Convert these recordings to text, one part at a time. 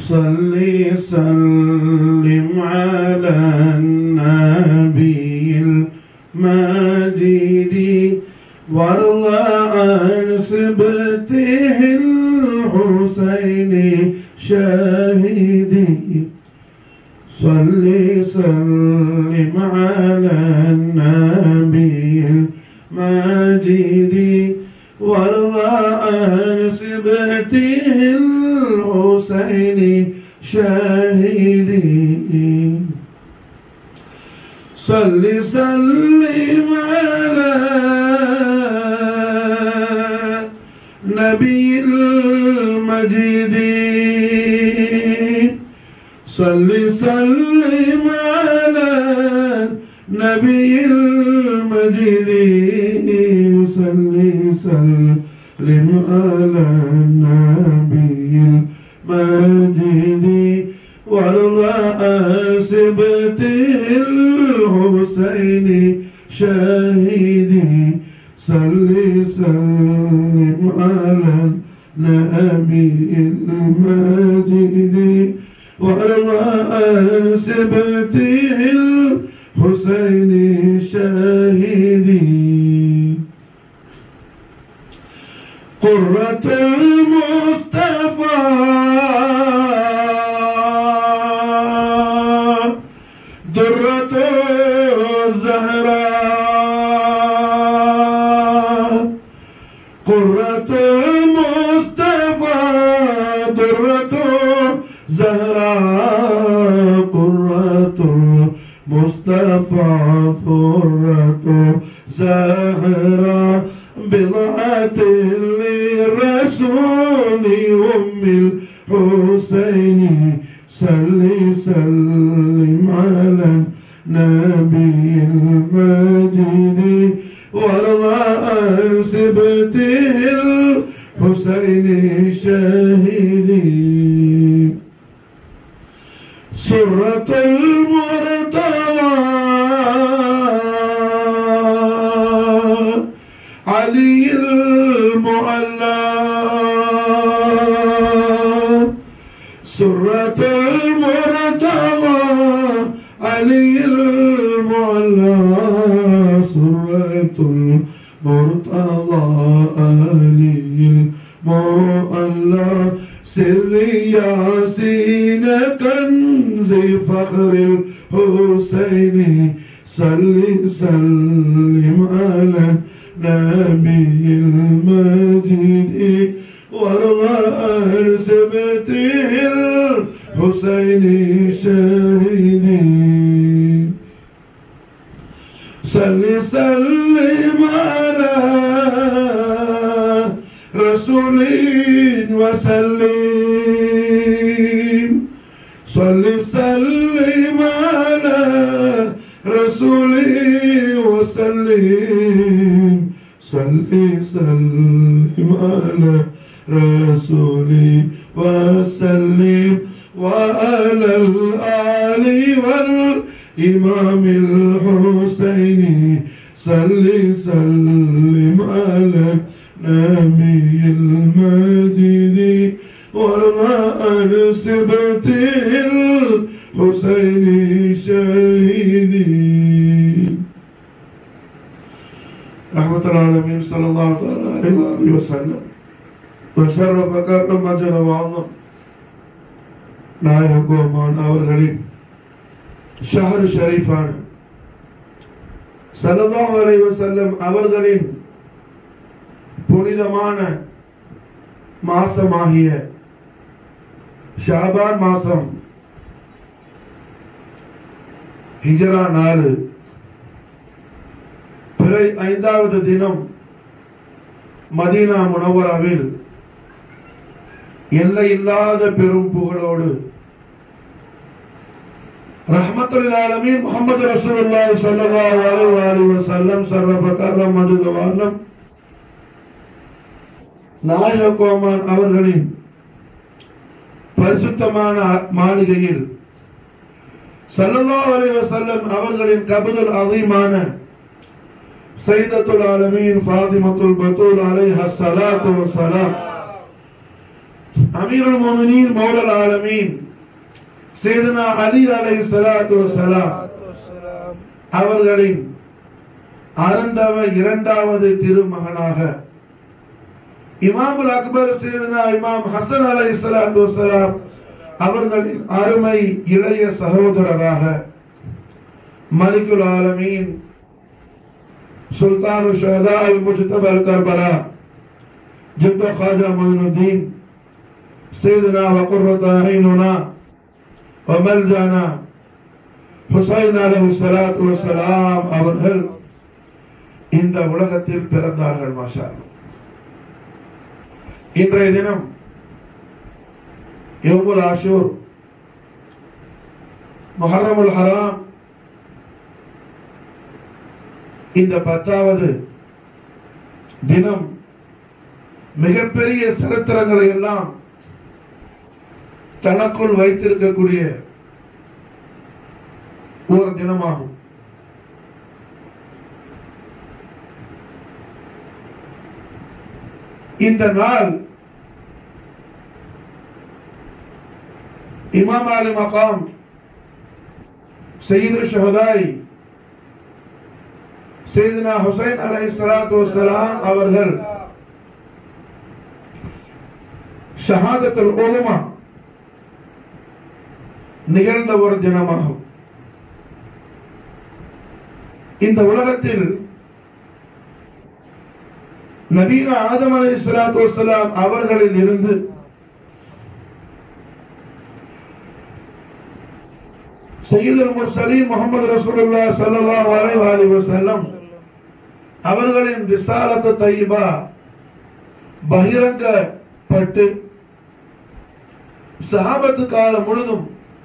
صل سلم على النبي المجيد وارض عن سبته الحسين شاهدي صل سلم على النبي المجيد وارض عن سبته الحسين شاهدي صل سلم على نبي المجيد صل سلم على نبي المجيد صل سلم على نبي المجيد وارض عن سبته الحسين شاهدي صل سلم على النبي المجيد وارض عن سبته الحسين شاهدي قرة المصطفى درة الزهراء قرة المصطفى درة زهراء قرة مصطفى قرة زهراء بضعة للرسول أم الحسين صل سلم على النبي المجيد وارض عن سبته الحسين شاهدي سرة المرتضى علي المعلى سرة المرتضى علي المعلى سرة المرتضى علي المعلى سر ياسين كنز فخر الحسين صل سلم على النبي المجيد وارض عن سبته الحسين شاهدي صل سلم على رسول وسلم صل سلم على رسول وسلم صل سلم على رسول وسلم وعلى الآل والإمام الحسين صل سلم على النبي المجيد وارضى عن سبته الحسين شهيدي رحمة العالمين صلى الله تعالى عليه وآله وسلم وشرف كرم مجد وعظم நாயகோமான் அவர்களின் ஷஹர் ஷரீஃபான சல்லல்லாஹு அலைஹி வஸல்லம் அவர்களின் புனிதமான மாசமாகிய ஷாபான் மாசம் ஹிஜரா நாலு பிறை ஐந்தாவது தினம் மதீனா முனவராவில் எல்லை இல்லாத பெரும் புகழோடு ரஹ்மத்துல் ஆலமீன் முஹம்மது ரசூலுல்லாஹி ஸல்லல்லாஹு அலைஹி வஸல்லம் வஸல்லம் சர்வ கர்ரம் மதுகவானம் நாயக கோமான் அவர்களின் பரிசுத்தமான மாளிகையில் ஸல்லல்லாஹு அலைஹி வஸல்லம் அவர்களின் கபதுல் அதீமான சையதத்துல் ஆலமீன் ஃபாத்திமத்துல் பத்தூல் அலைஹா ஸலாத்து வஸலாம் அமீருல் மோமினின் மௌலல் ஆலமீன் சேதனா அலி அலை சலாத்து வசலாம் அவர்களின் அருந்தவ இரண்டாவது திருமகனாக இமாமுல் அக்பர் சேதனா இமாம் ஹசன் அலை சலாத்து வசலாம் அவர்களின் அருமை இளைய சகோதரராக மலிகுல் ஆலமீன் சுல்தான் ஷஹதா அல் முஜ்தபா அல் கர்பலா جد خواجہ معین الدین سیدنا وقرۃ عیننا وملجانا ஹுசைன் அலைஹி ஸலாத்து வஸலாம் அவர்கள் இந்த உலகத்தில் பிறந்தார்கள் மாஷா அல்லாஹ். இன்றைய தினம் யௌமுல் ஆஷூர் முஹர்ரமுல் ஹராம் இந்த பத்தாவது தினம் மிகப்பெரிய சரித்திரங்களை எல்லாம் தனக்குள் வைத்திருக்கக்கூடிய ஒரு தினமாகும் இந்த நாள் இமாம் அலி மகாம் சையீது ஷஹதாய் சையதுனா ஹுசைன் அலைஹி ஸலாத்து வஸலாம் அவர்கள் ஷஹாதத்துல் உலமா நிகழ்ந்த ஒரு தினமாகும் இந்த உலகத்தில் நபீன ஆதம் அலை சலாத்து வசலாம் அவர்களில் இருந்து சையீதுல் முர்சலீன் முகமது ரசூலுல்லாஹ் ஸல்லல்லாஹு அலைஹி வஸல்லம் அவர்களின் ரிசாலத்து தையபா பகிரங்கப்பட்டு சஹாபத்து காலம் முழுதும்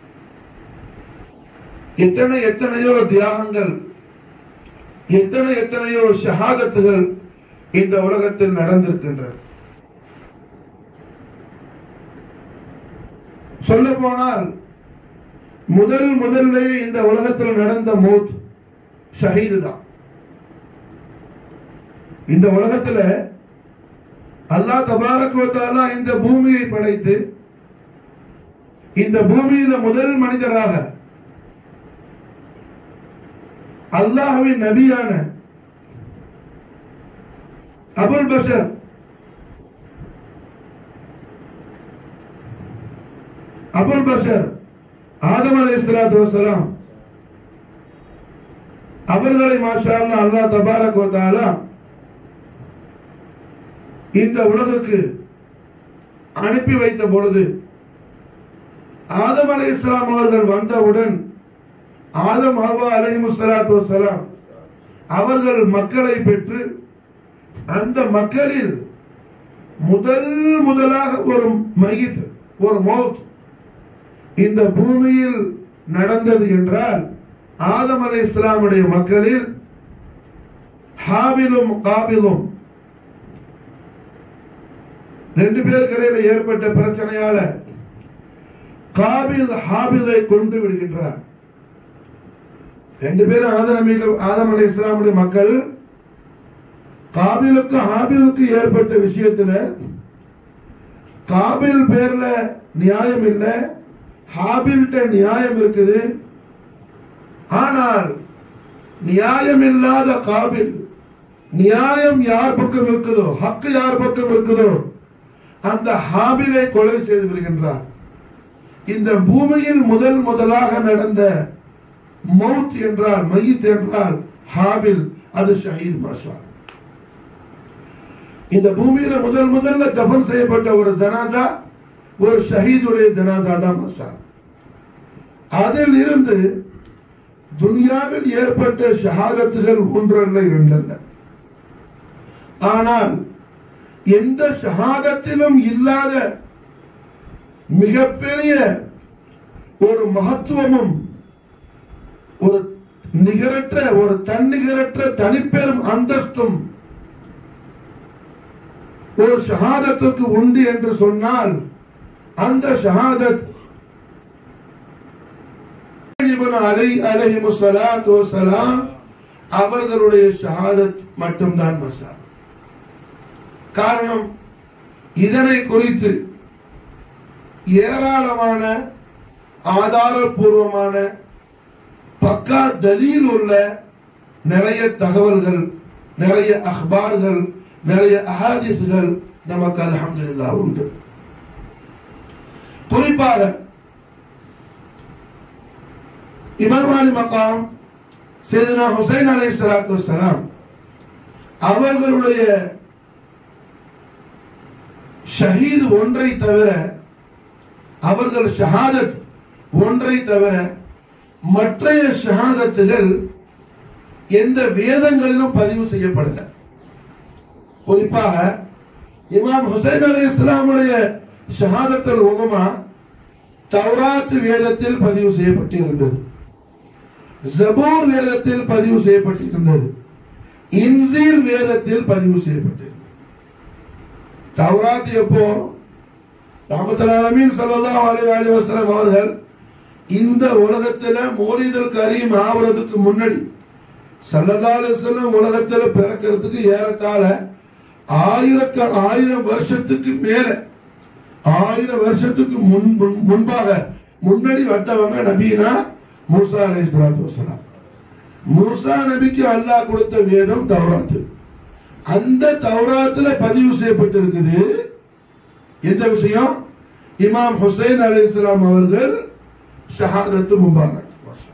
எத்தனை எத்தனையோ தியாகங்கள் எத்தனை எத்தனையோ ஷஹாதத்துகள் இந்த உலகத்தில் நடந்திருக்கின்றன சொல்ல போனால் முதல் முதல்ல இந்த உலகத்தில் நடந்த மௌத் ஷஹீது தான் இந்த உலகத்துல அல்லாஹ் தபாரக்குவத்தாலா இந்த பூமியை படைத்து இந்த பூமியில முதல் மனிதராக அல்லாஹ்வின் நபியான அபுல் பஷர் அபுல் பஷர் ஆதம் அலை சலாத்து வசலாம் அவர்களை மாஷா அல்லாஹ் அல்லாஹ் தபாரக் வ தஆலா இந்த உலகுக்கு அனுப்பி வைத்த பொழுது ஆதம் அலை இஸ்லாம் அவர்கள் வந்தவுடன் ஆதம் ஹவா அலைஹி ஸலாத்து வஸலாம் அவர்கள் மக்களை பெற்று அந்த மக்களில் முதல் முதலாக ஒரு மையத் ஒரு மௌத் இந்த பூமியில் நடந்தது என்றால் ஆதம் அலை இஸ்லாமுடைய மக்களில் ஹாபிலும் காபிலும் ரெண்டு பேருக்கு இடையில ஏற்பட்ட பிரச்சனையால காபில் ஹாபிலை கொண்டு விடுகின்றார் ரெண்டு பேரும் ஆதம் நபி ஆதம் அலை இஸ்லாமுடைய மக்கள் காபிலுக்கு ஹாபிலுக்கு ஏற்பட்ட விஷயத்துல காபில் பேர்ல நியாயம் இல்ல ஹாபில்ட்ட நியாயம் இருக்குது ஆனால் நியாயம் இல்லாத காபில் நியாயம் யார் பக்கம் இருக்குதோ ஹக்கு யார் பக்கம் இருக்குதோ அந்த ஹாபிலை கொலை செய்து விடுகின்றார் இந்த பூமியில் முதல் முதலாக நடந்த மவுத் என்றால் மையத் என்றால் ஹாபில் அது ஷஹீத் மாஷா இந்த பூமியில முதல் முதல்ல தஃபன் செய்யப்பட்ட ஒரு ஜனாசா ஒரு ஷஹீதுடைய ஜனாசா தான் மாஷா அதில் இருந்து துனியாவில் ஏற்பட்ட ஷஹாதத்துகள் ஒன்றல்ல இரண்டல்ல ஆனால் எந்த ஷஹாதத்திலும் இல்லாத மிகப்பெரிய ஒரு மகத்துவமும் ஒரு நிகரற்ற ஒரு தன்னிகரற்ற தனிப்பெரும் அந்தஸ்தும் ஒரு ஷஹாதத்துக்கு உண்டு என்று சொன்னால் அந்த ஷஹாதத் இப்னு அலை அலைஹிமு ஸலாத்து வஸலாம் அவர்களுடைய ஷஹாதத் மட்டும்தான் மசால் காரணம் இதனை குறித்து ஏராளமான ஆதாரபூர்வமான பக்கா தலீல் உள்ள நிறைய தகவல்கள் நிறைய அஹ்பார்கள் நிறைய அஹாதிஸ்கள் நமக்கு அல்ஹம்துலில்லாஹ் உண்டு குறிப்பாக இமாமாலி மகாம் சேதனா ஹுசைன் அலை சலாத்து வசலாம் அவர்களுடைய ஷஹீத் ஒன்றை தவிர அவர்கள் ஷஹாதத் ஒன்றை தவிர மற்றைய ஷஹாதத்துகள் எந்த வேதங்களிலும் பதிவு செய்யப்படல குறிப்பாக இமாம் ஹுசைன் அலி இஸ்லாமுடைய ஷஹாதத்தல் உகமா தௌராத் வேதத்தில் பதிவு செய்யப்பட்டிருந்தது ஜபூர் வேதத்தில் பதிவு செய்யப்பட்டிருந்தது இன்சீல் வேதத்தில் பதிவு செய்யப்பட்டிருந்தது தௌராத் எப்போ ராமத்தலாலமீன் சல்லல்லாஹு அலைஹி வஸல்லம் அவர்கள் இந்த உலகத்துல மௌலிதுல் கரீம் ஆவறதுக்கு முன்னாடி சல்லல்லாஹு அலைஹி வஸல்லம் உலகத்துல பிறக்கிறதுக்கு ஏறத்தாழ ஆயிரக்க ஆயிரம் வருஷத்துக்கு மேல ஆயிரம் வருஷத்துக்கு முன் முன்- முன்பாக முன்னாடி வந்தவங்க நபீனா மூசா அலைஹிஸ்ஸலாத்து வஸலாம் மூசா நபிக்கு அல்லாஹ் கொடுத்த வேதம் தௌராத்து அந்த தௌராத்துல பதிவு செய்யப்பட்டிருக்குது எந்த விஷயம் இமாம் ஹுசைன் அலைஹிஸ்ஸலாம் அவர்கள் ஷஹாதத்து முபாரக்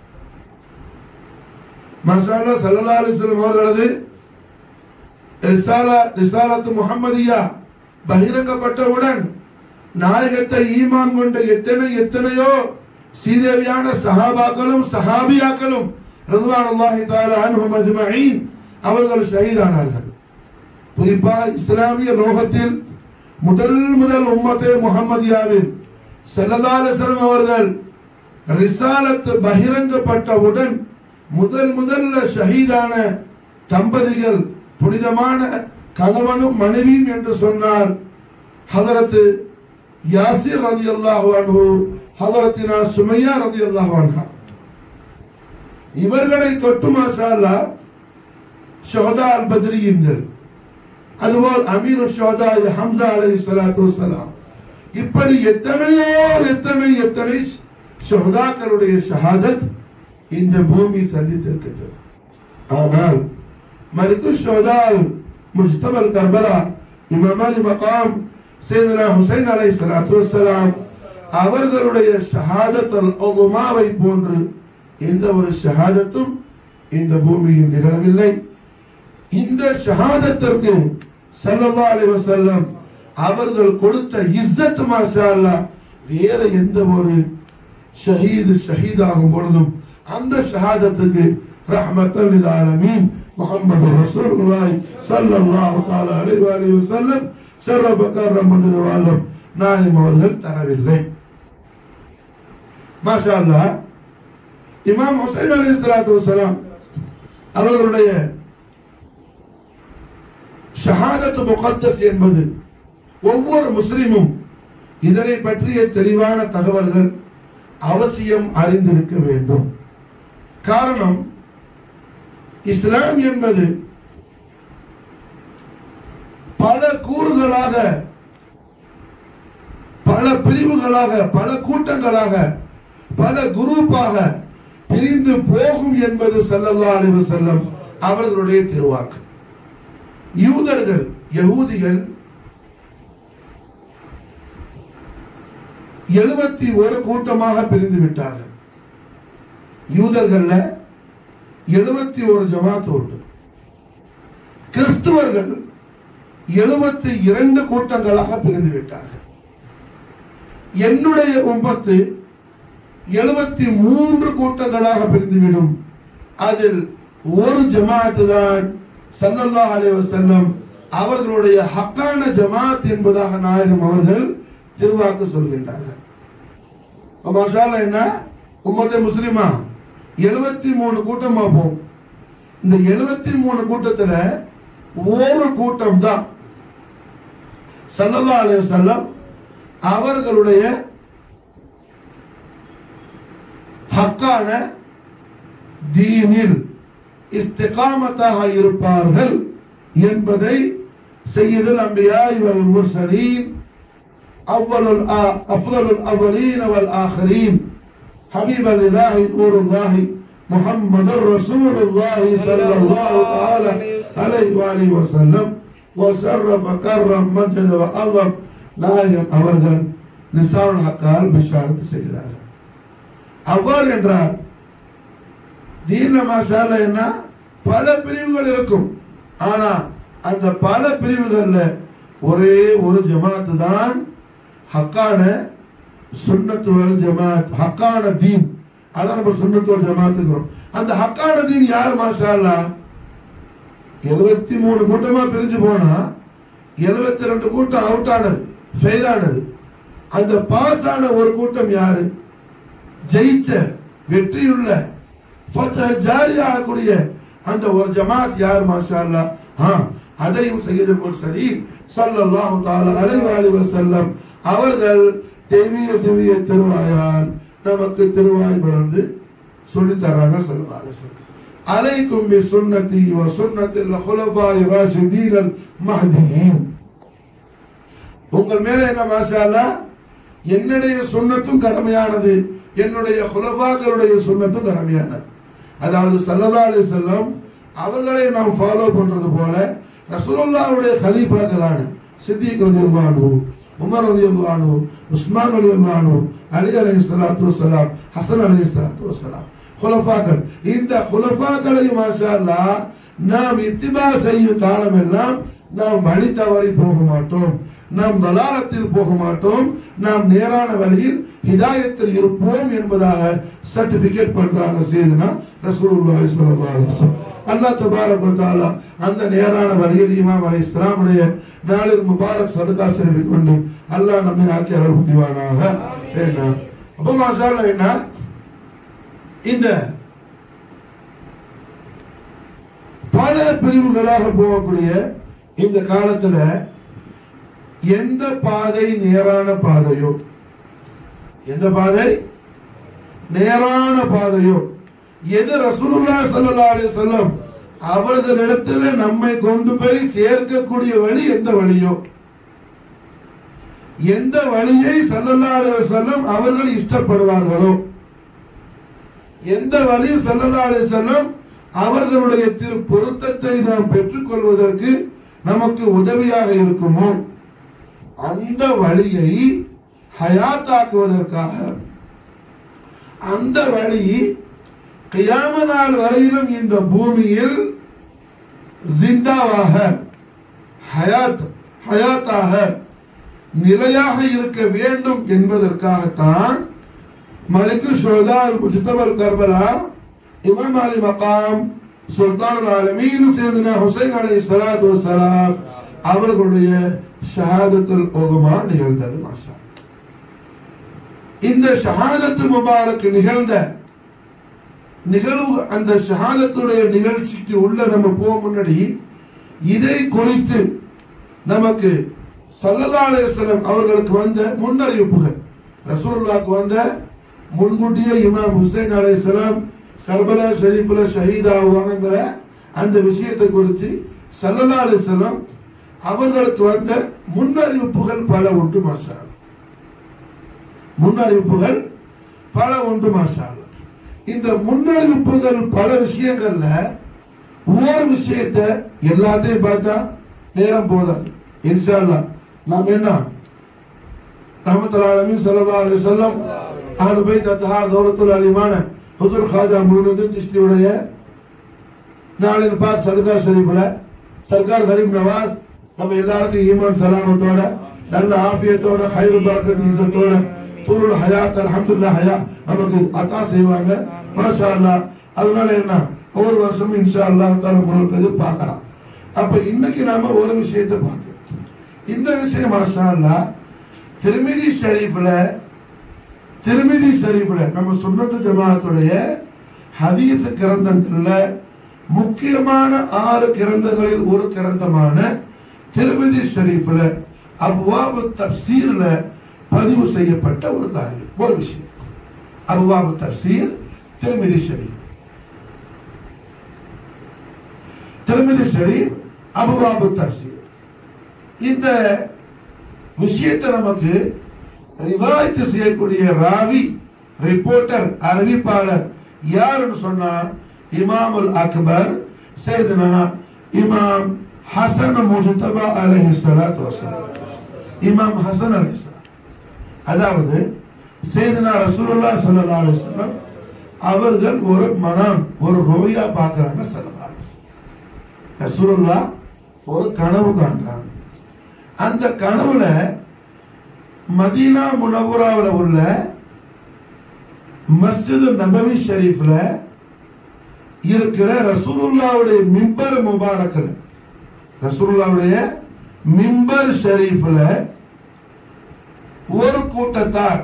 மசாலா சல்லல்லாஹு அலைஹி வஸல்லம் அவர்களது ரிசாலா ரிசாலத்து முஹம்மதியா பகிரங்கப்பட்டவுடன் நாயகத்தை ஈமான் கொண்ட எத்தனை எத்தனையோ சீதேவியான சஹாபாக்களும் சஹாபியாக்களும் ரதுவானுல்லாஹி தஆலா அன்ஹும் அஜ்மஈன் அவர்கள் ஷஹீதானார்கள் குறிப்பா இஸ்லாமிய லோகத்தில் முதல் முதல் உம்மத்தே முஹம்மதியாவில் ஸல்லல்லாஹு அலைஹி வஸல்லம் அவர்கள் ரிசாலத் பகிரங்கப்பட்டவுடன் முதல் முதல்ல ஷஹீதான தம்பதிகள் புனிதமான கணவனும் மனைவியும் என்று சொன்னால் ஹதரத்து யாசிர் ரலியல்லாஹு அன்ஹு ஹதரத்தினா சுமையா ரலியல்லாஹு அன்ஹா இவர்களை தொட்டு மாஷா அல்லாஹ் ஷஹதா அல் பத்ரியின்கள் அதுபோல் அமீர் ஷோதா ஹம்சா அலை சலாத்து வசலாம் இப்படி எத்தனையோ எத்தனை எத்தனை ஷஹதாக்களுடைய ஷஹாதத் இந்த பூமி சந்தித்திருக்கின்றது ஆனால் மலிக்கு ஷோதால் முஸ்தபல் கர்பலா இமாமாலி மகாம் சேதனா ஹுசைன் அலை சலாத்து வசலாம் அவர்களுடைய ஷஹாதத் அல் உதுமாவை போன்று எந்த ஒரு ஷஹாதத்தும் இந்த பூமியில் நிகழவில்லை இந்த ஷஹாதத்திற்கு ஸல்லல்லாஹு அலைஹி வஸல்லம் அவர்கள் கொடுத்த இஸ்ஸத் மாஷா அல்லாஹ் வேற எந்த ஒரு ஷஹீது ஷஹீதாகும் பொழுதும் அந்த ஷஹாதத்துக்கு ரஹ்மத்தல் லில் ஆலமீன் முஹம்மது ரசூலுல்லாஹி ஸல்லல்லாஹு தஆலா அலைஹி வஸல்லம் வஸல்லம் ஷரஃப கர்ரமது வாலம் நாஹிம் அவர்கள் தரவில்லை மாஷா அல்லாஹ் இமாம் ஹுசைன் அலைஹிஸ்ஸலாத்து வஸலாம் அவர்களுடைய ஷஹாதத் முகத்தஸ் என்பது ஒவ்வொரு முஸ்லிமும் இதனை பற்றிய தெளிவான தகவல்கள் அவசியம் அறிந்திருக்க வேண்டும் காரணம் இஸ்லாம் என்பது பல கூறுகளாக பல பிரிவுகளாக பல கூட்டங்களாக பல குரூப்பாக பிரிந்து போகும் என்பது ஸல்லல்லாஹு அலைஹி வஸல்லம் அவர்களுடைய திருவாக்கு யூதர்கள் யகூதிகள் எழுபத்தி ஒரு கூட்டமாக பிரிந்து விட்டார்கள் யூதர்கள்ல எழுபத்தி ஒரு ஜமாத் உண்டு கிறிஸ்துவர்கள் எழுபத்தி இரண்டு கூட்டங்களாக பிரிந்து விட்டார்கள் என்னுடைய உம்பத்து எழுபத்தி மூன்று கூட்டங்களாக பிரிந்துவிடும் அதில் ஒரு ஜமாத்து தான் சல்லல்லாஹு அலைஹி வஸல்லம் அவர்களுடைய ஹக்கான ஜமாத் என்பதாக நாயகம் அவர்கள் திருவாக்கு சொல்கின்றார்கள் அப்ப மாஷா அல்லாஹ் என்ன உம்மத்தே முஸ்லிமா எழுபத்தி மூணு கூட்டம் பார்ப்போம் இந்த எழுபத்தி மூணு கூட்டத்துல ஒரு கூட்டம் தான் சல்லல்லாஹு அலைஹி வஸல்லம் அவர்களுடைய ஹக்கான தீனில் இஸ்திகாமத்தாக இருப்பார்கள் என்பதை செய்யுதல் அம்பியா இவர் முர்சலீன் أول الآ- أفضل الأولين والآخرين حبيب الله نور الله محمد رسول الله صلى الله تعالى عليه وآله وسلم وشرف كرم مجد وأظم நாயகம் அவர்கள் நிசாவுல் ஹக்கால் பிஷாரத் செய்கிறார்கள் அவ்வாறு என்றால் தீன மாஷால என்ன பல பிரிவுகள் இருக்கும் ஆனா அந்த பல பிரிவுகள்ல ஒரே ஒரு ஜமாத்து தான் ஹக்கான சுன்னத்துவல் ஜமாத் ஹக்கான தீன் அதான் நம்ம சுன்னத்துவல் ஜமாத்துக்கிறோம் அந்த ஹக்கான தீன் யார் மாஷா அல்லாஹ் எழுபத்தி மூணு கூட்டமா பிரிஞ்சு போனா எழுபத்தி ரெண்டு கூட்டம் அவுட் ஆனது ஃபெயில் ஆனது அந்த பாஸ் ஆன ஒரு கூட்டம் யாரு ஜெயிச்ச வெற்றியுள்ள ஃபத்ஹ ஜாரி ஆகக்கூடிய அந்த ஒரு ஜமாத் யார் மாஷா அல்லாஹ் ஆ அதையும் சையதுல் முர்சலீன் ஸல்லல்லாஹு தஆலா அலைஹி வஸல்லம் வஸல்லம் அவர்கள் தெய்வீக திவ்ய திருவாயால் நமக்கு திருவாய் பிறந்து சொல்லி தராங்க ஸல்லல்லாஹு அலைஹி வஸல்லம் அலைக்கும் பி சுன்னதி வ சுன்னத்தில் ஹுலஃபாய் ராஷிதீன் மஹ்தியின் உங்கள் மேல என்ன மாஷா அல்லாஹ் என்னுடைய சுன்னத்தும் கடமையானது என்னுடைய ஹுலஃபாக்களுடைய சுன்னத்தும் கடமையானது அதாவது சல்லல்லா அலைஹி வஸல்லம் அவர்களை நாம் ஃபாலோ பண்றது போல ரசூலுல்லாஹ்வுடைய கலீஃபாக்களான சித்திக் ரலியல்லாஹு அன்ஹு உமர் ரலியல்லாஹு அன்ஹு உஸ்மான் ரலியல்லாஹு அன்ஹு அலி அலைஹிஸ்ஸலாத்து வஸ்ஸலாம் ஹசன் அலைஹிஸ்ஸலாத்து வஸ்ஸலாம் ஹுலஃபாக்கள் இந்த ஹுலஃபாக்களை மாஷா அல்லாஹ் நாம் இத்திபா செய்யும் காலமெல்லாம் நாம் வழி தவறி போக மாட்டோம் நாம் தலாலத்தில் போக மாட்டோம் நாம் நேரான வழியில் ஹிதாயத்தில் இருப்போம் என்பதாக சர்டிபிகேட் பண்றாங்க செய்துனா ரசூலுல்லாஹி ஸல்லல்லாஹு அலைஹி வஸல்லம் அல்லாஹ் தபாரக வ தஆலா அந்த நேரான வழியில் இமாம் அலைஹிஸ்ஸலாமுடைய நாளில் முபாரக் சதகா செலவி கொண்டு அல்லாஹ் நம்மை ஆக்கி அருள் புரிவானாக என்ன அப்ப மாஷா அல்லாஹ் என்ன இந்த பல பிரிவுகளாக போகக்கூடிய இந்த காலத்துல எந்த பாதை நேரான பாதையோ எந்த பாதை நேரான பாதையோ எது ரசூலுல்லாஹி ஸல்லல்லாஹு அலைஹி வஸல்லம் அவர்களிடத்துல நம்மை கொண்டு போய் சேர்க்கக்கூடிய வழி எந்த வழியோ எந்த வழியை ஸல்லல்லாஹு அலைஹி வஸல்லம் அவர்கள் இஷ்டப்படுவார்களோ எந்த வழி ஸல்லல்லாஹு அலைஹி வஸல்லம் அவர்களுடைய திரு பொருத்தத்தை நாம் பெற்றுக்கொள்வதற்கு நமக்கு உதவியாக இருக்குமோ அந்த வழியை ஹயாத்தாக்குவதற்காக அந்த வழி கியாம நாள் வரையிலும் இந்த பூமியில் ஜிந்தாவாக ஹயாத் ஹயாத்தாக நிலையாக இருக்க வேண்டும் என்பதற்காகத்தான் மலிக்கு ஷோதால் முஜ்தபல் கர்பலா இமாம் அலி மகாம் சுல்தான் ஆலமீன் சேதுனா ஹுசைன் அலி சலாத்து வசலாம் அவர்களுடைய ஷஹாதத்துல் உதுமா நிகழ்ந்தது மாஷா இந்த ஷஹாதத்து முபாரக் நிகழ்ந்த நிகழ்வு அந்த ஷஹாதத்துடைய நிகழ்ச்சிக்கு உள்ள நம்ம போக முன்னாடி இதை குறித்து நமக்கு சல்லல்லா அலைஹிஸ்ஸலாம் அவர்களுக்கு வந்த முன்னறிவிப்புகள் ரசூலுல்லாஹ்க்கு வந்த முன்கூட்டியே இமாம் ஹுசைன் அலைஹிஸ்ஸலாம் கர்பலா ஷரீஃப்ல ஷஹீத் ஆகுவாங்கங்கிற அந்த விஷயத்தை குறித்து சல்லல்லா அலைஹிஸ்ஸலாம் அவர்களுக்கு வந்த முன்னறிவிப்புகள் பல உண்டு மாஷா அல்லாஹ். முன்னறிவிப்புகள் பல உண்டு மாஷா அல்லாஹ். இந்த முன்னறிவிப்புகள் பல விஷயங்கள்ல ஒரு விஷயத்தை எல்லாத்தையும் பார்த்தா நேரம் போதாது இன்ஷா அல்லாஹ் நாம் என்ன ரஹமத்துல் ஆலமீன் ஸல்லல்லாஹு அலைஹி வஸல்லம் அஹ்லு பைத் அத்ஹார் தௌலத்துல் அலிமான ஹுதுர் காஜா முஹினுddin சிஸ்தியுடைய நாளின் பாத் சதகா ஷரீஃப்ல சர்க்கார் கரீம் நவாஸ் நம்ம எல்லாருக்கும் ஈமான் சலாமத்தோட நல்ல ஆஃபியத்தோட ஹைரு பரக்கத் ஈசத்தோட தூருல் ஹயாத் அல்ஹம்துலில்லாஹ் ஹயா நமக்கு அத்தா செய்வாங்க மாஷா அல்லாஹ் அதனால என்ன ஒவ்வொரு வருஷமும் இன்ஷா அல்லாஹ் தால உங்களுக்கு எதிர்பார்க்கலாம் அப்ப இன்னைக்கு நாம ஒரு விஷயத்தை பார்க்கிறோம் இந்த விஷயம் மாஷா அல்லாஹ் திருமிதி ஷரீஃப்ல திருமிதி ஷரீஃப்ல நம்ம சுன்னத்து ஜமாத்துடைய ஹதீஸ் கிரந்தங்கள்ல முக்கியமான ஆறு கிரந்தங்களில் ஒரு கிரந்தமான திருமிதி ஷரீஃப்ல அப்வாபு தப்சீர்ல பதிவு செய்யப்பட்ட ஒரு காரியம் ஒரு விஷயம் அப்வாபு தப்சீர் திருமிதி ஷரீஃப் திருமிதி ஷரீஃப் அபுவாபு தப்சீர் இந்த விஷயத்தை நமக்கு ரிவாயத்து செய்யக்கூடிய ராவி ரிப்போர்ட்டர் அறிவிப்பாளர் யாருன்னு சொன்னா இமாமுல் அக்பர் சையதுனா இமாம் ஹசன் முஜ்தபா அலைஹி ஸலாத்து வஸலாம் இமாம் ஹசன் அலைஹிஸ்ஸலாம் அதாவது சையதுனா ரசூலுல்லாஹ் ஸல்லல்லாஹு அலைஹி வஸல்லம் அவர்கள் ஒரு மனம் ஒரு ரோயா பார்க்கறாங்க ஸல்லல்லாஹு அலைஹி வஸல்லம் ரசூலுல்லாஹ் ஒரு கனவு காண்றாங்க அந்த கனவுல மதீனா முனவராவில் உள்ள மஸ்ஜித் நபவி ஷரீஃப்ல இருக்கிற ரசூலுல்லாவுடைய மிம்பர் முபாரக்ல ரசூலுல்லாவுடைய மிம்பர் ஷரீஃப்ல ஒரு கூட்டத்தார்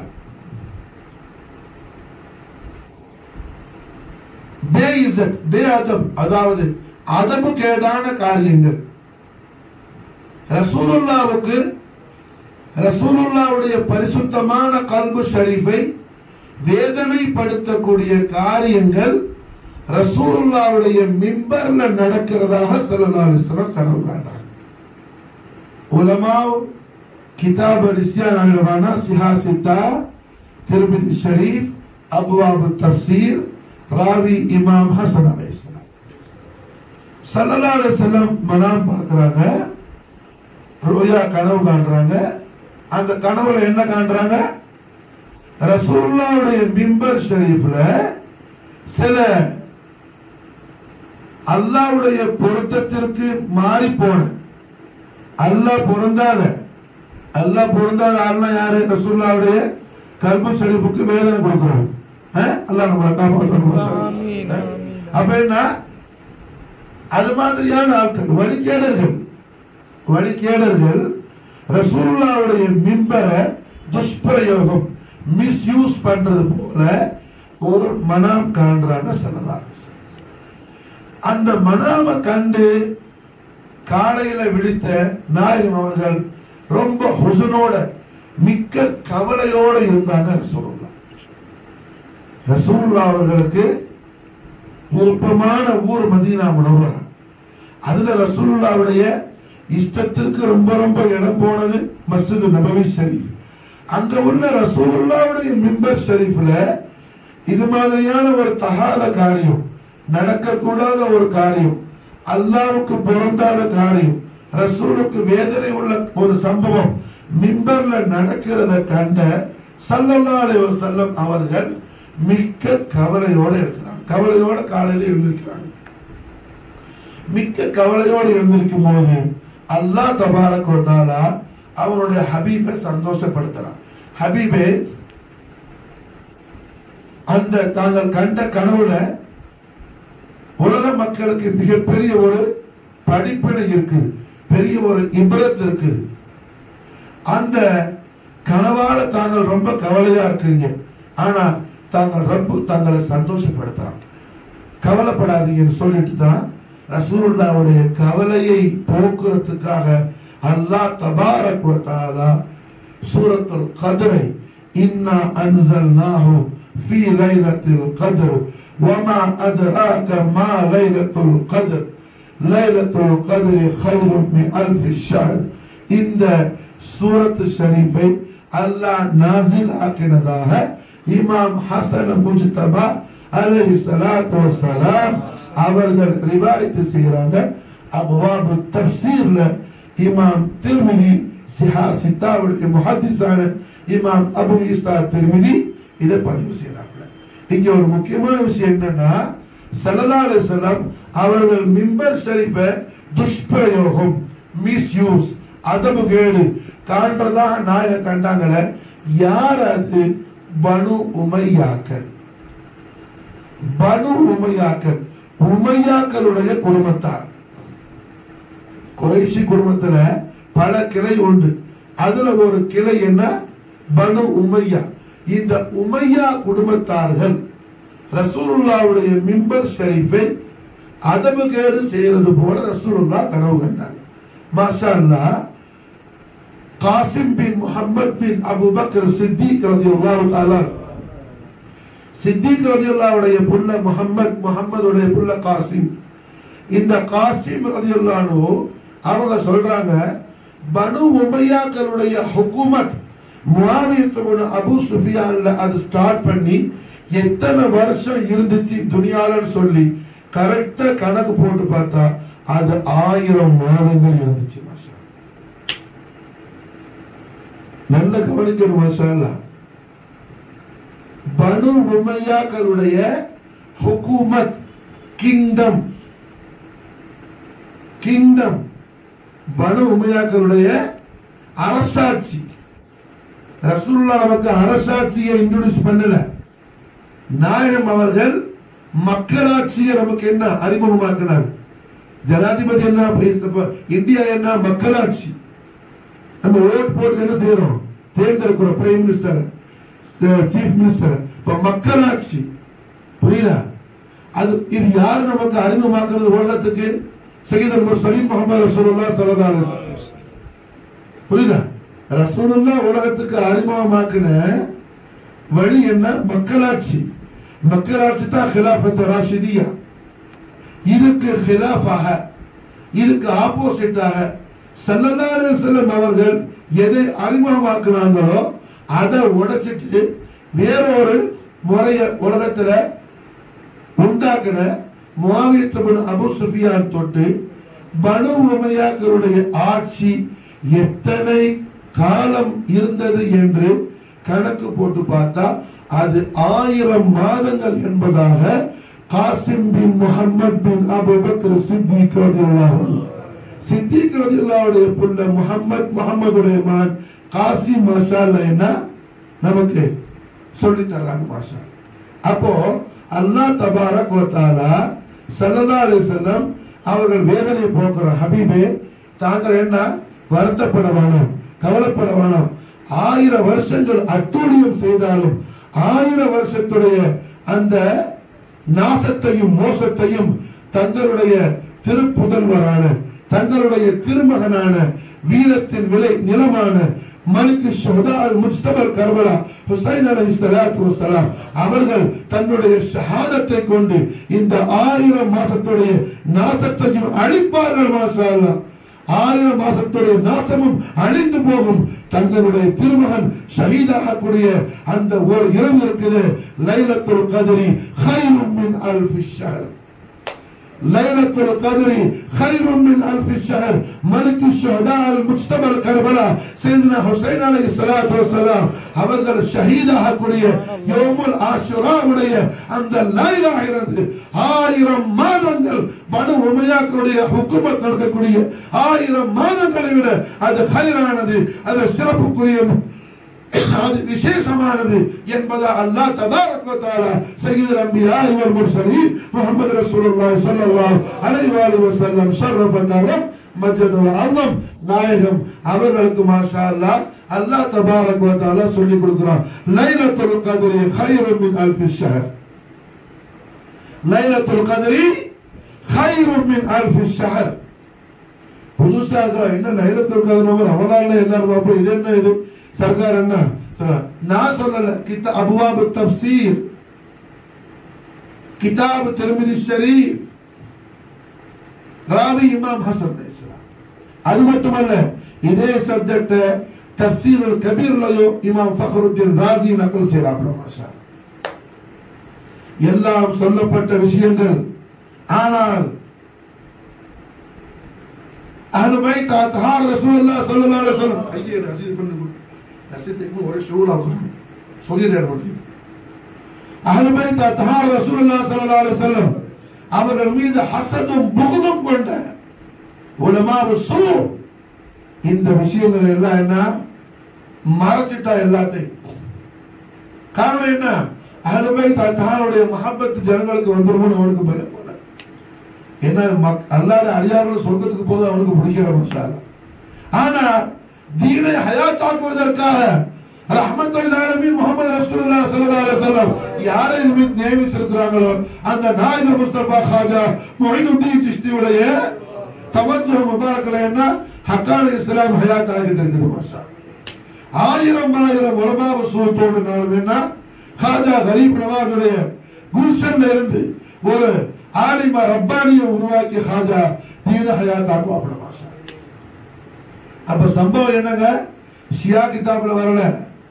பே இசட் பே அதப் அதாவது அதபு கேடான காரியங்கள் ரசூலுல்லாவுக்கு ரசூலுல்லாவுடைய பரிசுத்தமான கல்பு ஷரீஃபை வேதனைப்படுத்தக்கூடிய காரியங்கள் ரசூலுல்லாவுடைய மிம்பர்ல நடக்கிறதாக ஸல்லல்லாஹு அலைஹி வஸல்லம் கனவு காண்றாங்க உலமாவ் கிதாப் ரிஸ்யான் அல்வானா சிஹாசித்தா திருமிதி ஷரீஃப் அபுவாபு தஃப்சீர் ராவி இமாம் ஹசன் அலைஹிஸ்ஸலாம் ஸல்லல்லாஹு அலைஹி வஸல்லம் மனாம் பார்க்கறாங்க ரோயா கனவு காண்றாங்க அந்த கனவுல என்ன காண்றாங்க ரசூலுல்லாவுடைய மிம்பர் ஷரீஃப்ல சில அல்லாவுடைய பொருத்தத்திற்கு மாறி போன அல்லாஹ் பொருந்தாத அல்லாஹ் பொருந்தாத ஆள்னா யாரு ரசூலுல்லாவுடைய கல்பு ஷரீஃபுக்கு வேதனை கொடுக்கிறோம் அல்லாஹ் நம்மளை காப்பாற்றணும் ஆமீன், ஆமீன். அப்ப என்ன அது மாதிரியான ஆட்கள் வழிகேடர்கள் வழிகேடர்கள் ரசூலுல்லாவுடைய மிம்பரை துஷ்பிரயோகம் மிஸ்யூஸ் பண்றது போல ஒரு மனம் காண்றாங்க சொல்லலாம் அந்த மனாம கண்டு காலையில விழித்த நாயகம் அவர்கள் ரொம்ப ஹுசனோட மிக்க கவலையோட இருந்தாங்க ரசூலுல்லா ரசூலுல்லா அவர்களுக்கு விருப்பமான ஊர் மதீனா முனவரா அதுல ரசூலுல்லாவுடைய இஷ்டத்திற்கு ரொம்ப ரொம்ப இடம் போனது மஸ்ஜித் நபவி ஷரீஃப் அங்க உள்ள ரசூலுல்லாவுடைய மிம்பர் ஷரீஃப்ல இது மாதிரியான ஒரு தகாத காரியம் நடக்கக்கூடாத ஒரு காரியம் அல்லாவுக்கு பொருந்தாத காரியம் ரசூலுக்கு வேதனை உள்ள ஒரு சம்பவம் மிம்பர்ல நடக்கிறத கண்ட சல்லல்லா அலைஹி வஸல்லம் அவர்கள் மிக்க கவலையோட இருக்கிறாங்க கவலையோட காலையில எழுந்திருக்கிறாங்க மிக்க கவலையோடு இருந்திருக்கும் போது அல்லாஹ் தபாரக் வ தஆலா அவனுடைய ஹபீபை சந்தோஷப்படுத்துறான் ஹபீபே அந்த தாங்கள் கண்ட கனவுல உலக மக்களுக்கு மிகப்பெரிய ஒரு படிப்பினை இருக்குது பெரிய ஒரு இப்ரத் இருக்குது அந்த கனவால தாங்கள் ரொம்ப கவலையா இருக்கிறீங்க ஆனா தாங்கள் ரப்பு தங்களை சந்தோஷப்படுத்துறாங்க கவலைப்படாதீங்கன்னு சொல்லிட்டு தான் ரசூலுல்லாவுடைய கவலையை போக்குறதுக்காக அல்லாஹ் தபாரக் வ தஆலா சூரத்துல் கத்ரை இன்னா அன்ஸல்னாஹு ஃபீ லைலத்தில் கத்ர் வமா அத்ராக மா லைலத்துல் கத்ர் லைலத்துல் கத்ரி கைரும் மின் அல்ஃபி ஷஹர் இந்த சூரத்து ஷரீஃபை அல்லாஹ் நாசில் ஆக்கினதாக இமாம் ஹசன் முஜ்தபா அலைஹி ஸலாத்து வஸ்ஸலாம் அவர்கள் ரிவாயத் செய்கிறாங்க அபுவாபு தஃப்சீர்ல இமாம் திர்மிதி சிஹா சித்தாவுடைய முஹத்திஸான இமாம் அபு ஈசா திர்மிதி இதை பதிவு செய்கிறாங்க இங்க ஒரு முக்கியமான விஷயம் என்னன்னா ஸல்லல்லாஹு அலைஹி வஸல்லம் அவர்கள் மிம்பர் ஷரீஃபை துஷ்பிரயோகம் மிஸ்யூஸ் அதபு கேடு காண்றதாக நாயக கண்டாங்களே யார் அது பனு உமையாக்கள் பனு உமையாக்கள் உமையாக்களுடைய குடும்பத்தார் குறைசி குடும்பத்துல பல கிளை உண்டு அதுல ஒரு கிளை என்ன பனு உமையா இந்த உமையா குடும்பத்தார்கள் ரசூலுல்லாவுடைய மிம்பர் ஷரீஃபை அதபு கேடு செய்யறது போல ரசூலுல்லா கனவு கண்டாங்க மாஷா அல்லாஹ் காசிம் பின் முஹம்மத் பின் அபு பக்கர் சித்திக் ரலியல்லாஹு தஆலா சித்திக் ரலியல்லாஹுடைய புள்ள முஹம்மத் முஹம்மதுடைய புள்ள காசிம் இந்த காசிம் ரலியல்லாஹு அவங்க சொல்றாங்க பனு உமையாக்களுடைய ஹுக்குமத் முவாவியத்தோட அபு சுஃபியான்ல அது ஸ்டார்ட் பண்ணி எத்தனை வருஷம் இருந்துச்சு துனியாலன்னு சொல்லி கரெக்டா கணக்கு போட்டு பார்த்தா அது ஆயிரம் மாதங்கள் இருந்துச்சு மாஷா நல்ல கவனிக்கணும் மாஷா அல்லாஹ். பனு உமையாக்களுடைய ஹுக்குமத் கிங்டம் கிங்டம் பனு உமையாக்களுடைய அரசாட்சி ரசூலுல்லாஹ் நமக்கு அரசாட்சியை இன்ட்ரோடியூஸ் பண்ணல நாயகம் அவர்கள் மக்களாட்சியை நமக்கு என்ன அறிமுகமாக்கினார் ஜனாதிபதி என்ன பேசுறப்ப இந்தியா என்ன மக்களாட்சி நம்ம ஓட் போட்டு என்ன செய்யறோம் தேர்ந்தெடுக்கிறோம் பிரைம் மினிஸ்டர் சீஃப் மினிஸ்டர் இப்ப மக்களாட்சி புரியுதா அது இது யார் நமக்கு அறிமுகமாக்குறது உலகத்துக்கு சகிதர் முஸ்லிம் முகமது ரசூலுல்லாஹ் ஸல்லல்லாஹு அலைஹி வஸல்லம் புரியுதா ரசூலுல்லாஹ் உலகத்துக்கு அறிமுகமாக்கின வழி என்ன மக்களாட்சி மக்களாட்சி தான் ஹிலாஃபத் ராஷிதியா இதுக்கு ஹிலாஃபாக இதுக்கு ஆப்போசிட்டாக ஸல்லல்லாஹு அலைஹி வஸல்லம் அவர்கள் எதை அறிமுகமாக்குனாங்களோ அதை உடைச்சிட்டு வேறொரு முறைய உலகத்துல உண்டாக்குன முவாவியத்தபன் அபு சுஃபியான் தொட்டு பனு உமையாக்களுடைய ஆட்சி எத்தனை காலம் இருந்தது என்று கணக்கு போட்டு பார்த்தா அது ஆயிரம் மாதங்கள் என்பதாக காசிம் பின் முகமது பின் அபுபக்கர் சித்திக் ரலியல்லாஹு அன்ஹு. சித்திக் ரலியல்லாஹுடைய புள்ள முகமது முகமதுடைய மகன் காசிம் மசாலா என்ன நமக்கு சொல்லி தர்றாங்க மாஷா அப்போ அல்லாஹ் தபாரக் வ தஆலா ஸல்லல்லாஹு அலைஹி வஸல்லம் அவர்கள் வேதனை போக்குற ஹபீபே தாங்கள் என்ன வருத்தப்பட வேணாம் கவலைப்பட வேணாம் ஆயிரம் வருஷங்கள் அட்டூழியம் செய்தாலும் ஆயிரம் வருஷத்துடைய அந்த நாசத்தையும் மோசத்தையும் தங்களுடைய திருப்புதல்வரான தங்களுடைய திருமகனான வீரத்தின் விலை நிலமான மலிக்கு ஷஹதா அல் முஜ்தபர் கர்பலா ஹுசைன் அலைஹிஸ்ஸலாத்து வஸ்ஸலாம் அவர்கள் தன்னுடைய ஷஹாதத்தை கொண்டு இந்த ஆயிரம் மாசத்துடைய நாசத்தையும் அழிப்பார்கள் மாஷா அல்லாஹ் ஆயிரம் மாசத்துடைய நாசமும் அழிந்து போகும் தங்களுடைய திருமகன் ஷஹீதாகக்கூடிய அந்த ஒரு இரவு இருக்குது லைலத்துல் கதிரி ஹைரும் மின் அல்ஃபி ஷஹர் ليلة القدر خير من ألف الشهر ملك الشهداء المجتمع الكربلاء سيدنا حسين عليه الصلاة والسلام அவர்கள் ஷஹீதாகக்கூடிய யோமுல் ஆஷுராவுடைய அந்த லைலாகிறது ஆயிரம் மாதங்கள் பனு உமையாக்களுடைய ஹுக்குமத் நடக்கக்கூடிய ஆயிரம் மாதங்களை விட அது ஹைரானது அது சிறப்புக்குரியது அது விசேஷமானது என்பதா அல்லாஹ் தபாரக் வ தஆலா சய்யிதுல் அன்பியா வல் முர்சலீன் முஹம்மது ரசூலுல்லாஹி ஸல்லல்லாஹு அலைஹி வ வஸல்லம் ஷர்ரஃப கரம் மஜ்ஜத வ அஸம் நாயகம் அவர்களுக்கு மாஷா அல்லாஹ் அல்லாஹ் தபாரக் வ தஆலா சொல்லி கொடுக்கிறான் லைலத்துல் கத்ரி கைரு மின் அல்ஃபி ஷஹர் லைலத்துல் கத்ரி கைரு மின் அல்ஃபி ஷஹர் புதுசா இருக்கிற என்ன லைலத்துல் கத்ர் அவனால எல்லாரும் பார்ப்போம் இது என்ன இது சர்க்கார் என்ன சொல்ற நான் சொல்லல கித்த அபுவாபு தப்சீர் கிதாப் திருமிதி ஷரீஃப் ராவி இமாம் ஹசன் இஸ்லாம் அது மட்டுமல்ல இதே சப்ஜெக்ட் தப்சீர் கபீர்லயோ இமாம் ஃபஹருத்தீன் ராசி நக்கல் செய்யறாப்ல மாஷா எல்லாம் சொல்லப்பட்ட விஷயங்கள் ஆனால் அஹ்லு பைத் அத்ஹார் ரசூலுல்லாஹ் ஸல்லல்லாஹு அலைஹி வஸல்லம் ஐயே ரசீது பண்ணு ரசீது ஒரே ஷூலா சொல்லிடுறேன் உங்களுக்கு அஹ்லு பைத் அத்ஹார் ரசூலுல்லாஹ் ஸல்லல்லாஹு அலைஹி வஸல்லம் அவர்கள் மீது ஹசதும் புகுதும் கொண்ட உலமாவு சூ இந்த விஷயங்கள் எல்லாம் என்ன மறைச்சிட்டா எல்லாத்தையும் காரணம் என்ன அஹ்லுபை தன்னுடைய மஹப்பத் ஜனங்களுக்கு வந்துருமோன்னு அவனுக்கு பயம் போல என்ன மக்- அல்லாத அடியார்கள் சொர்க்கத்துக்கு போது அவனுக்கு பிடிக்கிற மனுஷால ஆனா தீனை ஹயாத்தாக்குவதற்காக ரஹ்மத்துல் ஆலமீன் முஹம்மது ரசூலுல்லாஹி ஸல்லல்லாஹு அலைஹி வஸல்லம் யாரை நியமி- நியமிச்சிருக்கிறாங்களோ அந்த நாயக முஸ்தபா காஜா முஹினுddin சிஸ்தியுடைய தவஜ்ஜுஹ முபாரக்ல என்ன ஹக்கான இஸ்லாம் ஹயாத் ஆகிட்டு இருக்குது மாஷா ஆயிரம் ஆயிரம் உலமாவ சூத்தோடு நாளும் என்ன காஜா கரீப் நவாஸுடைய குல்ஷன்ல இருந்து ஒரு ஆலிமா ரப்பானியை உருவாக்கிய காஜா தீன ஹயாத் ஆக்குவாப்பட மாஷா அப்ப சம்பவம் என்னங்க ஷியா கிதாப்ல வரல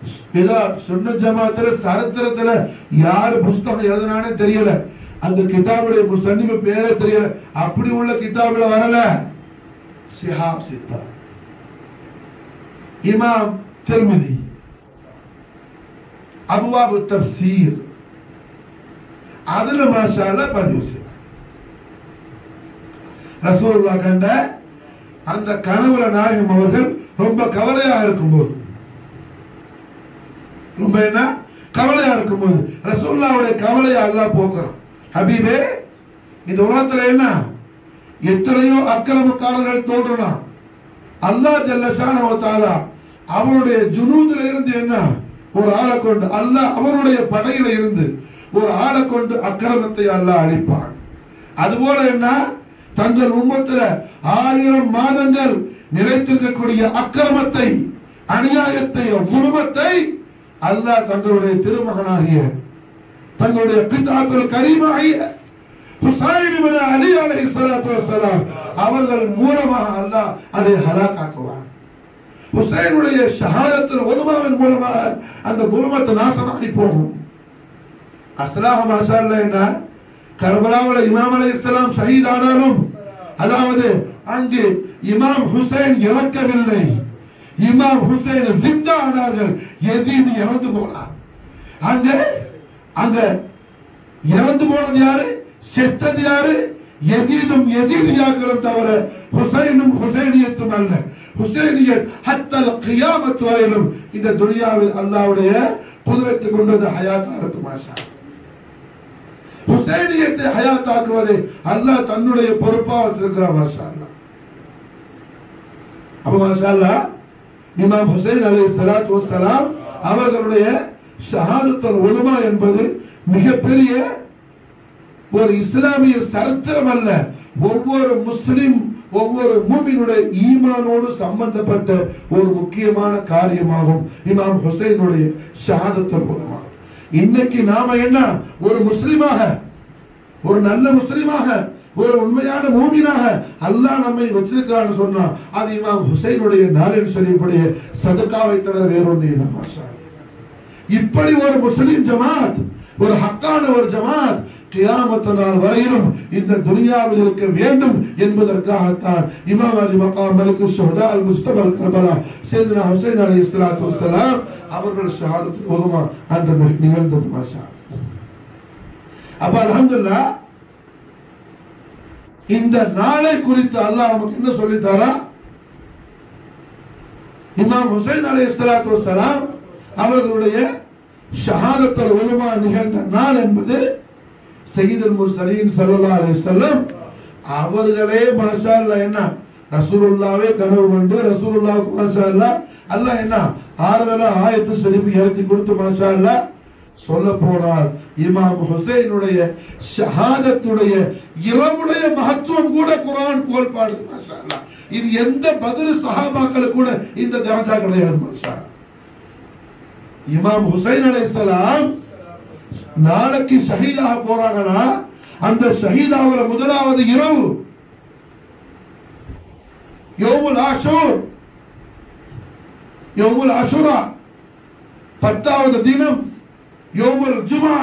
ஏதோ சுன்ன ஜமாத்துல சரித்திரத்துல யாரு புஸ்தகம் எழுதினானே தெரியல அந்த கிதாபுடைய முசன்னிஃபு பேரே தெரியல அப்படி உள்ள கிதாபுல வரல சிஹாப் சித்தா இமாம் திருமதி அபுவாபு தப்சீர் அதுல மாஷால பதிவு செய்ய ரசூலுல்லா கண்ட அந்த கனவுல நாயகம் அவர்கள் ரொம்ப கவலையா இருக்கும்போது ரொம்ப என்ன கவலையா இருக்கும்போது ரசூல்லாவுடைய கவலையை அல்லாஹ் போக்குறான் ஹபீபே இந்த உலகத்துல என்ன எத்தனையோ அக்கிரமக்காரர்கள் தோன்றலாம் அல்லாஹ் ஜல்லஷானஹு வ தஆலா அவருடைய ஜுனூதுல இருந்து என்ன ஒரு ஆளை கொண்டு அல்லாஹ் அவருடைய படையில இருந்து ஒரு ஆளை கொண்டு அக்கிரமத்தை அல்லாஹ் அழிப்பான் அதுபோல என்ன தங்கள் உம்மத்துல ஆயிரம் மாதங்கள் நிலைத்திருக்கக்கூடிய அக்கிரமத்தை அநியாயத்தை குடும்பத்தை அல்லாஹ் தங்களுடைய திருமகனாகிய தங்களுடைய பிதாத்துல் கரீமாகிய ஹுசைன் இப்னு அலி அலைஹிஸ்ஸலாத்து வஸ்ஸலாம் அவர்கள் மூலமாக அல்லாஹ் அதை ஹலாக்காக்குவான் ஹுசைனுடைய ஷஹாதத்தில் உலமாவின் மூலமாக அந்த குடும்பத்தை நாசமாகி போகும் அஸ்லாஹ மாஷா அல்லாஹ் என்ன கர்பலாவுல இமாம் அலைஹிஸ்ஸலாம் ஷஹீத் ஆனாலும் அதாவது அங்கு இமாம் ஹுசைன் இறக்கவில்லை இமாம் ஹுசைன் ஜிந்தா ஆனார்கள் யசீத் இறந்து போனார் அங்க அங்க இறந்து போனது யாரு செத்தது யாரு யசீதும் யசீதியாக்களும் தவிர ஹுசைனும் ஹுசைனியத்தும் அல்ல ஹுசைனியத் ஹத்தல் கியாமத் வரையிலும் இந்த துனியாவில் அல்லாஹ்வுடைய குதிரத்தை கொண்டது ஹயாத்தா இருக்கும் மாஷா ஹுசைனியத்தை ஹயாத்தாக்குவதை அல்லாஹ் தன்னுடைய பொறுப்பா வச்சிருக்கிறார் மாஷா அல்லாஹ் அப்ப மாஷா அல்லாஹ் இமாம் ஹுசைன் அலி சலாத்து வசலாம் அவர்களுடைய ஷஹாதத்துல் உலமா என்பது மிகப்பெரிய ஒரு இஸ்லாமிய சரித்திரம் அல்ல ஒவ்வொரு முஸ்லிம் ஒவ்வொரு மூமினுடைய ஈமானோடு சம்பந்தப்பட்ட ஒரு முக்கியமான காரியமாகும் இமாம் ஹுசைனுடைய ஷஹாதத்துல் உலமா இன்னைக்கு நாம என்ன ஒரு முஸ்லிமாக ஒரு நல்ல முஸ்லிமாக ஒரு உண்மையான மூமினாக அல்லாஹ் நம்மை வச்சிருக்கிறான்னு சொன்னா அது இமாம் ஹுசைனுடைய நாளின் ஷரீஃபுடைய சதக்காவை தவிர வேறொன்று இல்லை மாஷா அல்லாஹ். இப்படி ஒரு முஸ்லிம் ஜமாத் ஒரு ஹக்கான ஒரு ஜமாத் கியாமத்து நாள் வரையிலும் இந்த துனியாவில் இருக்க வேண்டும் என்பதற்காகத்தான் இமாம் அலி மகாம் மலிக்கு ஷஹதா அல் முஸ்தபல் கர்பலா சேதுனா ஹுசைன் அலி இஸ்லாத்து வஸ்ஸலாம் அவர்கள் ஷஹாதத்து உலமா அன்று நிகழ்ந்தது மாஷா அப்ப அல்ஹம்துலில்லாஹ் இந்த நாளை குறித்து அல்லாஹ் நமக்கு என்ன சொல்லித்தாரா இமாம் ஹுசைன் அலி இஸ்லாத்து வஸ்ஸலாம் அவர்களுடைய ஷஹாதத்துல் உலமா நிகழ்ந்த நாள் என்பது சையீதுல் முர்சலீன் ஸல்லல்லாஹு அலைஹி வஸல்லம் அவர்களே மாஷா அல்லாஹ் என்ன ரசூலுல்லாவே கனவு கண்டு ரசூலுல்லாஹ்வுக்கு மாஷா அல்லாஹ் அல்லாஹ் என்ன ஆறுதலா ஆயத்து ஷரீஃப் இறக்கி கொடுத்து மாஷா அல்லாஹ் சொல்ல போனால் இமாம் ஹுசைனுடைய ஷஹாதத்துடைய இரவுடைய மகத்துவம் கூட குர்ஆன் புகழ் பாடுது மாஷா அல்லாஹ் இது எந்த பதில் சஹாபாக்களுக்கு கூட இந்த தரஜா கிடையாது மாஷா அல்லாஹ். இமாம் ஹுசைன் அலைஹிஸ்ஸலாம் நாளைக்கு ஷஹீதாக போறாங்கன்னா அந்த ஷஹீதாவுல முதலாவது இரவு யோமுல் ஆஷூர் யோமுல் ஆஷுரா பத்தாவது தினம் யோமுல் ஜுமா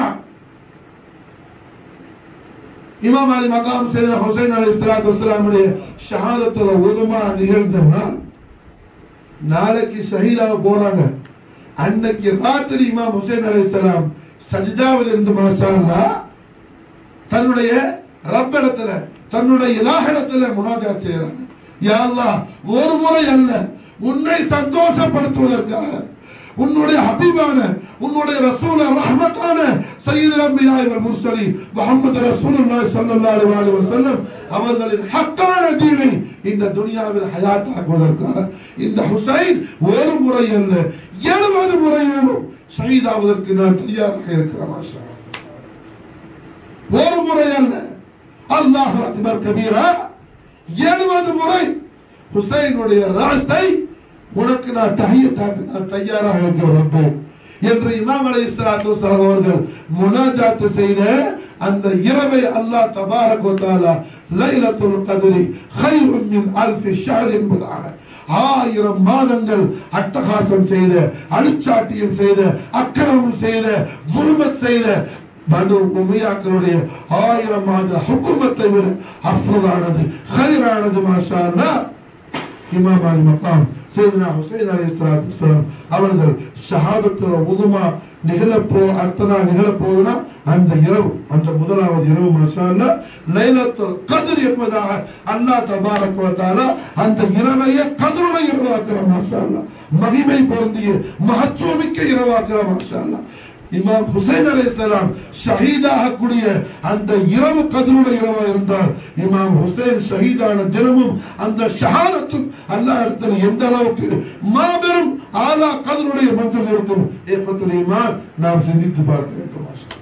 இமாம் அலி மகாம் செய்த ஹுசைன் அலி இஸ்லாத்து வஸ்லாமுடைய ஷஹாதத்துல உதுமா நிகழ்ந்த நாள் நாளைக்கு ஷஹீதாக போறாங்க அன்னைக்கு ராத்திரி இமாம் ஹுசைன் அலைஹிஸ்ஸலாம் சஜிதாவில் இருந்து மாஷா அல்லாஹ் தன்னுடைய ரப்பிடத்துல தன்னுடைய இலாஹிடத்துல முனாஜாத் செய்யறாங்க யா அல்லாஹ் ஒரு முறை அல்ல உன்னை சந்தோஷப்படுத்துவதற்காக உன்னுடைய ஹபீபான உன்னுடைய ரசூல ரஹ்மத்தான சையீதுல் அன்பியா வல் முர்சலீன் முஹம்மது ரசூலுல்லாஹி ஸல்லல்லாஹு அலைஹி வஸல்லம் அவர்களின் ஹக்கான தீனை இந்த துனியாவில் ஹயாத்தாக்குவதற்காக இந்த ஹுசைன் ஒரு முறை அல்ல எழுபது முறையிலும் ஷஹீதாவதற்கு நான் தயாராக இருக்கிறேன் மாஷா அல்லாஹ். ஒரு முறை அல்ல அல்லாஹ் அக்பர் கபீரா எழுபது முறை ஹுசைனுடைய ராசை உனக்கு நான் தஹியத்தாக்கு நான் தயாராக இருக்கிறேன் என்று இமாம் அலை இஸ்லாத்து வஸ்ஸலாம் அவர்கள் முனாஜாத்து செய்த அந்த இரவை அல்லாஹ் தபாரக் வ தஆலா லைலத்துல் கத்ரி கைரும் மின் அல்ஃப் ஷஹர் என்பதாக ஆயிரம் மாதங்கள் அட்டகாசம் செய்த அழிச்சாட்டியம் செய்த அக்கிரமம் செய்த குருமத் செய்த பனு உமையாக்களுடைய ஆயிரம் மாத ஹுக்குமத்தை விட அஃபலானது ஹைரானது மாஷா அல்லாஹ் இமாம் அலி மக்காம் சையதுனா ஹுசைன் அலைஹிஸ்ஸலாத்து வஸ்ஸலாம் அவர்கள் ஷஹாதத்துல உதுமா நிகழப்போ அடுத்த நாள் நிகழப்போகுதுன்னா அந்த இரவு அந்த முதலாவது இரவு மாஷா அல்லாஹ் லைலத்துல் கத்ர் என்பதாக அல்லாஹ் தபாரக் வ தஆலா அந்த இரவையே கத்ருடைய இரவாக்குற மாஷா அல்லாஹ் மகிமை பொருந்திய மகத்துவமிக்க இரவாக்குற மாஷா அல்லாஹ் இமாம் ஹுசைன் அலைஹிஸ்ஸலாம் ஷஹீதாக கூடிய அந்த இரவு கதிருடைய இரவா இருந்தால் இமாம் ஹுசைன் ஷஹீதான தினமும் அந்த ஷஹாதத்தும் அல்லாஹ் இடத்துல எந்த அளவுக்கு மாபெரும் ஆலா கதிருடைய மனசில் இருக்கும் ஏற்பத்துல் ஈமான் நாம் சிந்தித்து பார்க்க வேண்டும் மாஷா